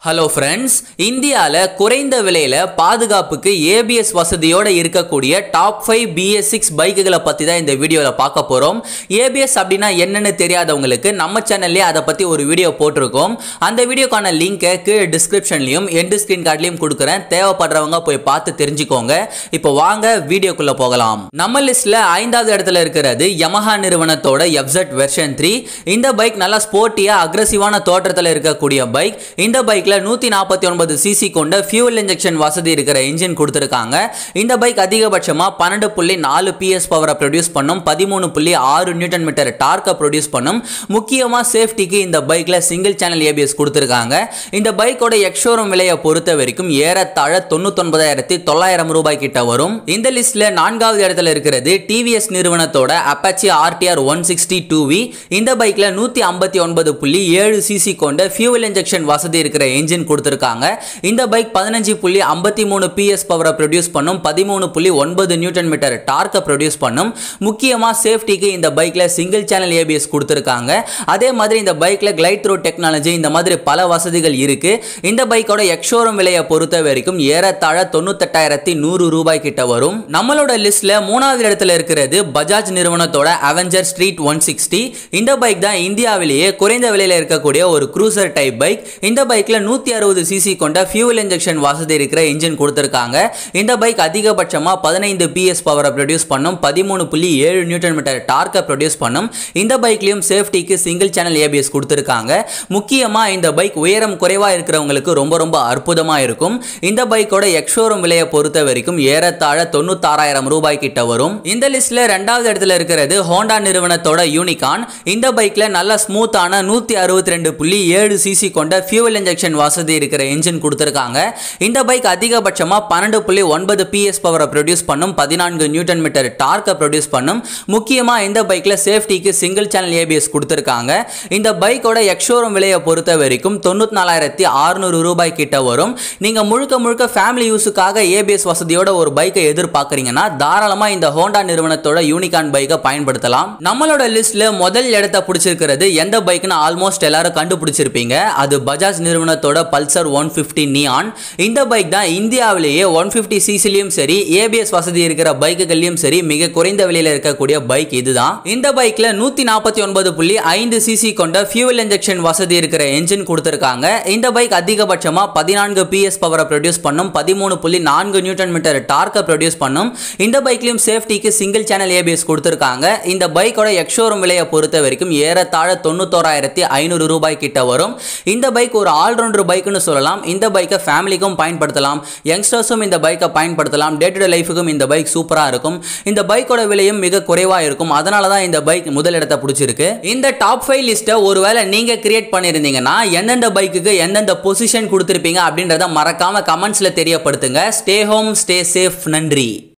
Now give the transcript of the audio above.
hello friends இந்தியாவில் குறைந்த விலையில் பாதுகாப்புக்கு ஏபிஎஸ் வசதியோடு இருக்கக்கூடிய டாப் ஃபைவ் பிஎஸ் சிக்ஸ் பைக்குகளை பற்றி தான் இந்த வீடியோவில் பார்க்க போகிறோம் ஏபிஎஸ் அப்படின்னா என்னன்னு தெரியாதவங்களுக்கு நம்ம சேனல்லே அதை பற்றி ஒரு வீடியோ போட்டிருக்கோம் அந்த வீடியோக்கான லிங்கை கீழே டிஸ்கிரிப்ஷன்லையும் எண்டு ஸ்க்ரீன் கார்ட்லையும் கொடுக்குறேன் தேவைப்படுறவங்க போய் பார்த்து தெரிஞ்சுக்கோங்க இப்போ வாங்க வீடியோக்குள்ளே போகலாம் நம்ம லிஸ்ட்டில் ஐந்தாவது இடத்துல இருக்கிறது யமஹா நிறுவனத்தோட எஃப்செட் வெர்ஷன் த்ரீ இந்த பைக் நல்லா ஸ்போர்ட்டியாக அக்ரஸிவான தோற்றத்தில் இருக்கக்கூடிய பைக் இந்த பைக்கில் நூற்றி நாற்பத்தி ஒன்பது சிசி கொண்ட ஃபியூல் இன்ஜெக்ஷன் வசதி இருக்கிற இன்ஜின் கொடுத்துருக்காங்க இந்த பைக் அதிகபட்சமாக பன்னெண்டு புள்ளி நாலு பிஎஸ் பவரை ப்ரொடியூஸ் பண்ணும் பதிமூணு புள்ளி ஆறு நியூட்டன் மீட்டர் டார்க்கை ப்ரொடியூஸ் பண்ணும் முக்கியமாக சேஃப்டிக்கு இந்த பைக்கில் சிங்கிள் சேனல் ஏபிஎஸ் கொடுத்துருக்காங்க இந்த பைக்கோட எக்ஷோரூம் விலையை பொறுத்த வரைக்கும் ஏறத்தாழ தொண்ணூத்தொன்பதாயிரத்தி தொள்ளாயிரம் ரூபாய் கிட்ட வரும் இந்த லிஸ்ட்ல நான்காவது இடத்துல இருக்கிறது டிவிஎஸ் நிறுவனத்தோட Apache RTR one sixty two V இந்த பைக்ல நூத்தி ஐம்பத்தி ஒன்பது புள்ளி ஏழு சிசி கொண்ட ஃபியூவல் இன்ஜெக்ஷன் வசதி இருக்கிற இன்ஜின் கொடுத்துருக்காங்க இந்த பைக் பதினஞ்சு புள்ளி ஐம்பத்தி மூணு பிஎஸ் பவரை ப்ரொடியூஸ் பண்ணும் பதிமூணு புள்ளி ஒன்பது நியூட்டன் மீட்டர் டார்க்கை ப்ரொடியூஸ் பண்ணும் முக்கியமாக சேஃப்டிக்கு இந்த பைக்கில் சிங்கிள் சேனல் ஏபிஎஸ் கொடுத்துருக்காங்க அதே மாதிரி இந்த பைக்கில் கிளைட் த்ரோ டெக்னாலஜி இந்த மாதிரி பல வசதிகள் இருக்கு இந்த பைக்கோட எக்ஷோரூம் விலையை பொறுத்த வரைக்கும் ஏறத்தாழ தொண்ணூத்தெட்டாயிரத்தி நூறு ரூபாய் கிட்ட வரும் நம்மளோட லிஸ்ட்ல மூணாவது இடத்துல இருக்கிறது பஜாஜ் நிறுவனத்தோட அவெஞ்சர் ஸ்ட்ரீட் ஒன் சிக்ஸ்டி இந்த பைக் தான் இந்தியாவிலேயே குறைந்த விலையில இருக்கக்கூடிய ஒரு க்ரூசர் டைப் பைக் இந்த பைக்ல நூத்தி அறுபது சிசி கொண்ட ஃபியூவல் இன்ஜெக்ஷன் வசதி இருக்கிற இன்ஜின் கொடுத்துருக்காங்க இந்த பைக் அதிகபட்சமா பதினைந்து பிஎஸ் பவரை ப்ரொடியூஸ் பண்ணும் பதிமூணு புள்ளி ஏழு நியூட்டன் மீட்டர் டார்க்கை ப்ரொடியூஸ் பண்ணும் இந்த பைக்லயும் சேஃப்டிக்கு சிங்கிள் சேனல் ஏபிஎஸ் கொடுத்துருக்காங்க முக்கியமா இந்த பைக் உயரம் குறைவா இருக்கிறவங்களுக்கு ரொம்ப ரொம்ப அற்புதமா இருக்கும் இந்த பைக்கோட எக்ஷோரூம் விலையை பொறுத்த வரைக்கும் ஏறத்தாழ தொண்ணூத்தாறாயிரம் ரூபாய் கிட்ட வரும் இந்த லிஸ்ட்ல ரெண்டாவது இடத்துல இருக்கிறது ஹோண்டா நிறுவனத்தோட யூனிகான் இந்த பைக்ல நல்ல ஸ்மூத்தான நூத்தி அறுபத்தி ரெண்டு புள்ளி ஏழு சிசி கொண்ட ஃபியூவல் இன்ஜெக்ஷன் வசதி இருக்கிற இன்ஜின் கொடுத்துருக்காங்க இந்த பைக் அதிகபட்சமா பன்னெண்டு புள்ளி ஒன்பது பிஎஸ் பவரை ப்ரொடியூஸ் பண்ணும் பதினான்கு நியூட்டன் மீட்டர் டார்க்கை ப்ரொடியூஸ் பண்ணும் முக்கியமா இந்த பைக்ல சேஃப்டிக்கு சிங்கிள் சேனல் ஏபிஎஸ் கொடுத்துருக்காங்க இந்த பைக்கோட எக்ஷோரூம் விலையை பொறுத்த வரைக்கும் தொண்ணூத்தி நாலாயிரத்தி அறுநூறு ரூபாய் கிட்ட வரும் நீங்க முழுக்க முழுக்க ஃபேமிலி யூஸுக்காக ஏபிஎஸ் வசதியோட ஒரு பைக்கை எதிர்பார்க்குறீங்கன்னா தாராளமா இந்த ஹோண்டா நிறுவனத்தோட யூனிகான் பைக்கை பயன்படுத்தலாம் நம்மளோட லிஸ்ட்ல முதல் இடத்தை பிடிச்சிருக்கிறது எந்த பைக்னு ஆல்மோஸ்ட் எல்லாரும் கண்டுபிடிச்சிருப்பீங்க அது பஜாஜ் நிறுவனத்தோட பல்சர் ஒன் ஃபிஃப்டி நியான் இந்த பைக் தான் இந்தியாவிலேயே ஒன் ஃபிஃப்டி சிசிலையும் சரி ஏபிஎஸ் வசதி இருக்கிற பைக்குகள்லையும் சரி மிக குறைந்த விலையில இருக்கக்கூடிய பைக் இதுதான் இந்த பைக்ல நூத்தி நாற்பத்தி ஒன்பது புள்ளி ஐந்து சிசி கொண்ட ஃபியூவல் இன்ஜெக்ஷன் வசதி இருக்கிற என்ஜின் கொடுத்துருக்காங்க இந்த பைக் அதிகபட்சமா பதினான்கு பிஎஸ் பவரை ப்ரொடியூஸ் பண்ணும் பதிமூணு புள்ளி நான்கு நியூட்டன் மீட்டர் டார்க்கை ப்ரொடியூஸ் பண்ணும் இந்த பைக்லயும் சேஃப்டிக்கு சிங்கிள் சேனல் ஏபிஎஸ் கொடுத்துருக்காங்க இந்த பைக்கோட எக்ஷோரூம் விலையை பொறுத்த வரைக்கும் ஏறத்தாழ தொண்ணூத்தோராயிரத்தி ஐநூறு ரூபாய் கிட்ட வரும் இந்த பைக் ஒரு ஆல்ரவுண்டர் பைக்குன்னு சொல்லலாம் இந்த பைக்கை ஃபேமிலிக்கும் பயன்படுத்தலாம் யங்ஸ்டர்ஸும் இந்த பைக்கை பயன்படுத்தலாம் டே டு டே லைஃபுக்கும் இந்த பைக் சூப்பராக இருக்கும் இந்த பைக்கோட விலையும் மிக குறைவாக இருக்கும் அதனால தான் இந்த பைக் முதலிடத்தை பிடிச்சிருக்கு இந்த டாப் ஃபைவ் லிஸ்ட்டை ஒருவேளை நீங்கள் கிரியேட் பண்ணியிருந்தீங்கன்னா எந்தெந்த பைக்குக்கு எந்தெந்த பொசிஷன் கொடுத்துருப்பீங்க அப்படின்றத மறக்காம கமெண்ட்ஸில் தெரியப்படுத்துங்க ஸ்டே ஹோம் ஸ்டே சேஃப் நன்றி